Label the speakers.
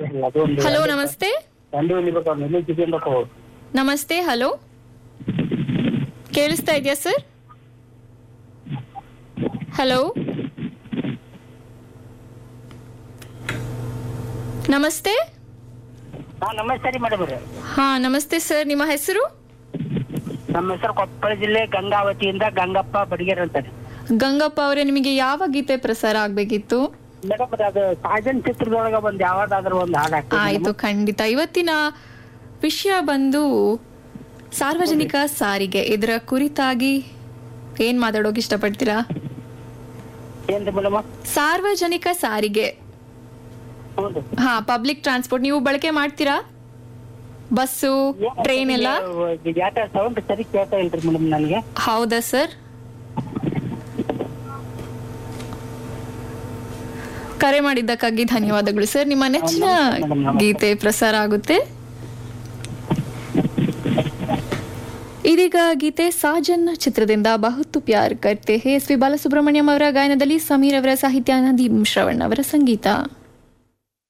Speaker 1: ಇರ್ತಾರಲ್ಲ ಅದೊಂದು
Speaker 2: ಹಲೋ ನಮಸ್ತೆ
Speaker 1: ದಂಡಿ ಹೊಲಿಬೇಕು ನೆಲ್ಲಿ ಕಿತ್ಕೊಂಡಪ್ಪ ಅವ್ರು
Speaker 2: ನಮಸ್ತೆ ಹಲೋ ಕೇಳಿಸ್ತಾ ಇದೆಯಾ ಸರ್ ಹಲೋ ನಮಸ್ತೆ
Speaker 1: ಹಾ ನಮಸ್ತೆ ರೀ ಮೇಡಮ್ ರೀ
Speaker 2: ಹಾ ನಮಸ್ತೆ ಸರ್ ನಿಮ್ಮ ಹೆಸರು
Speaker 1: ನಮ್ಮ ಹೆಸರು ಕೊಪ್ಪಳ ಜಿಲ್ಲೆ ಗಂಗಾವತಿಯಿಂದ ಗಂಗಪ್ಪ ಬಡಿಗೇರ್ ಅಂತಾರೆ
Speaker 2: ಗಂಗಪ್ಪ ಅವರೇ ನಿಮಗೆ ಯಾವ ಗೀತೆ ಪ್ರಸಾರ ಆಗ್ಬೇಕಿತ್ತು
Speaker 1: ಮೇಡಮ್ ಅದು ಸಾಜನ್ ಚಿತ್ರದೊಳಗ ಒಂದ್ ಯಾವ್ದಾದ್ರು ಒಂದು ಹಾಡು ಹಾಕ್ತೀವಿ
Speaker 2: ಆಯ್ತು ಖಂಡಿತ ಇವತ್ತಿನ ವಿಷಯ ಬಂದು ಸಾರ್ವಜನಿಕ ಸಾರಿಗೆ ಇದರ ಕುರಿತಾಗಿ ಏನ್ ಮಾತಾಡೋಕೆ ಇಷ್ಟಪಡ್ತೀರಾ
Speaker 1: ಏನ್ರಿ ಮೇಡಮ್
Speaker 2: ಸಾರ್ವಜನಿಕ ಸಾರಿಗೆ
Speaker 1: ಹೌದು
Speaker 2: ಹಾ ಪಬ್ಲಿಕ್ ಟ್ರಾನ್ಸ್ಪೋರ್ಟ್ ನೀವು ಬಳಕೆ ಮಾಡ್ತೀರಾ ಬಸ್ಸು ಟ್ರೈನ್ ಎಲ್ಲ
Speaker 1: ಯಾಕೆ ಸೌಂಡ್ ಸರಿ ಕೇಳ್ತಾ ಇಲ್ರಿ ಮೇಡಮ್ ನನಗೆ
Speaker 2: ಹೌದಾ ಸರ್ ಕರೆ ಮಾಡಿದ್ದಕ್ಕಾಗಿ ಧನ್ಯವಾದಗಳು ಸರ್ ನಿಮ್ಮ ನೆಚ್ಚಿನ ಗೀತೆ ಪ್ರಸಾರ ಆಗುತ್ತೆ ಇದೀಗ ಗೀತೆ ಸಾಜನ್ ಚಿತ್ರದಿಂದ ಬಹುತ್ತು ಪ್ಯಾರ್ ಕರ್ತೆ ಹೇ ಎಸ್ ಪಿ ಬಾಲಸುಬ್ರಹ್ಮಣ್ಯಂ ಅವರ ಗಾಯನದಲ್ಲಿ ಸಮೀರ್ ಅವರ ಸಾಹಿತ್ಯ ನದೀಮ್ ಶ್ರವಣ್ ಅವರ ಸಂಗೀತ